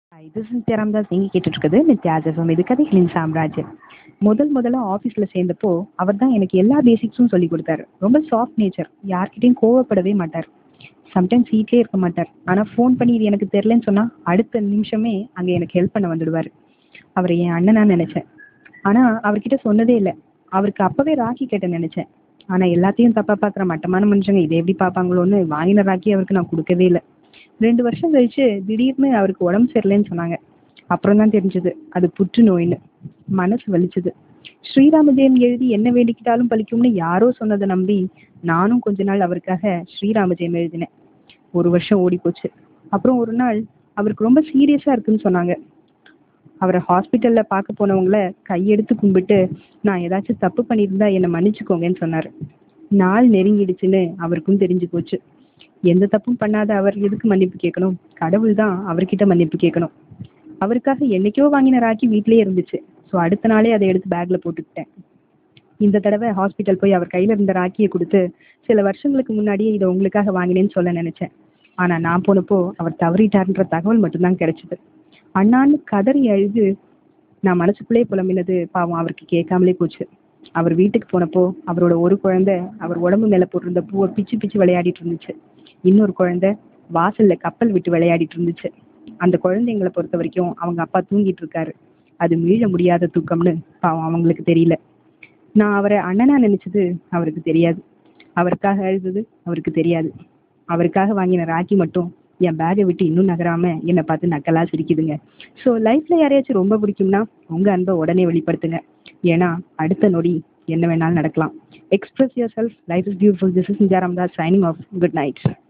hi this is Ramdas நீங்கள் கேட்டுட்ருக்குது நித்யாஜசம் இது கதைகளின் சாம்ராஜ்யம் முதல் முதல்ல ஆஃபீஸில் சேர்ந்தப்போ அவர் தான் எனக்கு எல்லா பேசிக்ஸும் சொல்லி கொடுத்தாரு ரொம்ப சாஃப்ட் நேச்சர் யார்கிட்டையும் கோவப்படவே மாட்டார் சம்டைம்ஸ் வீட்லேயே இருக்க மாட்டார் ஆனால் ஃபோன் பண்ணி இது எனக்கு தெரிலன்னு சொன்னால் அடுத்த நிமிஷமே அங்கே எனக்கு ஹெல்ப் பண்ண வந்துடுவார் அவரை என் அண்ணனா நினச்சேன் ஆனால் அவர்கிட்ட சொன்னதே இல்லை அவருக்கு அப்போவே ராக்கி கேட்ட நினச்சேன் ஆனால் எல்லாத்தையும் தப்பாக பார்க்குற மட்டமான மனுஷங்க இதை எப்படி பார்ப்பாங்களோன்னு வாங்கின ராக்கி அவருக்கு நான் கொடுக்கவே இல்லை ரெண்டு வருஷம் கழிச்சு திடீர்னு அவருக்கு உடம்பு சரியில்லைன்னு சொன்னாங்க அப்புறம் தான் தெரிஞ்சது அது புற்றுநோயின்னு மனசு வலிச்சுது ஸ்ரீராம ஜெயம் எழுதி என்ன வேண்டிக்கிட்டாலும் பலிக்கும்னு யாரோ சொன்னதை நம்பி நானும் கொஞ்ச நாள் அவருக்காக ஸ்ரீராம ஜெயம் எழுதினேன் ஒரு வருஷம் ஓடி போச்சு அப்புறம் ஒரு நாள் அவருக்கு ரொம்ப சீரியஸாக இருக்குன்னு சொன்னாங்க அவரை ஹாஸ்பிட்டலில் பார்க்க போனவங்கள கையெடுத்து கும்பிட்டு நான் ஏதாச்சும் தப்பு பண்ணியிருந்தா என்னை மன்னிச்சுக்கோங்கன்னு சொன்னார் நாள் நெருங்கிடுச்சுன்னு அவருக்கும் தெரிஞ்சு போச்சு எந்த தப்பும் பண்ணாத அவர் எதுக்கு மன்னிப்பு கேட்கணும் கடவுள் தான் அவர்கிட்ட மன்னிப்பு கேட்கணும் அவருக்காக என்னைக்கோ வாங்கின ராக்கி வீட்டிலேயே இருந்துச்சு ஸோ அடுத்த நாளே அதை எடுத்து பேக்கில் போட்டுக்கிட்டேன் இந்த தடவை ஹாஸ்பிட்டல் போய் அவர் கையில் இருந்த ராக்கியை கொடுத்து சில வருஷங்களுக்கு முன்னாடியே இதை உங்களுக்காக வாங்கினேன்னு சொல்ல நினச்சேன் ஆனால் நான் போனப்போ அவர் தவறிட்டார்ன்ற தகவல் மட்டும்தான் கிடைச்சிது அண்ணான்னு கதறி அழுது நான் மனசுக்குள்ளே புலம்பினது பாவம் அவருக்கு கேட்காமலே போச்சு அவர் வீட்டுக்கு போனப்போ அவரோட ஒரு குழந்தை அவர் உடம்பு மேலே போட்டிருந்த பூவை பிச்சு பிச்சு விளையாடிட்டு இருந்துச்சு இன்னொரு குழந்தை வாசல்ல கப்பல் விட்டு விளையாடிட்டு இருந்துச்சு அந்த குழந்தைங்களை பொறுத்த வரைக்கும் அவங்க அப்பா தூங்கிட்டு இருக்காரு அது மீள முடியாத தூக்கம்னு பாவம் அவங்களுக்கு தெரியல நான் அவரை அண்ணனா நினைச்சது அவருக்கு தெரியாது அவருக்காக அழுதது அவருக்கு தெரியாது அவருக்காக வாங்கின ராக்கி மட்டும் என் பேகை விட்டு இன்னும் நகராம என்னை பார்த்து நக்கலா சிரிக்குதுங்க ஸோ லைஃப்ல யாரையாச்சும் ரொம்ப பிடிக்கும்னா உங்க அன்பை உடனே வெளிப்படுத்துங்க ஏன்னா அடுத்த நொடி என்ன வேணாலும் நடக்கலாம் express yourself life is beautiful this is Ramdas signing off good night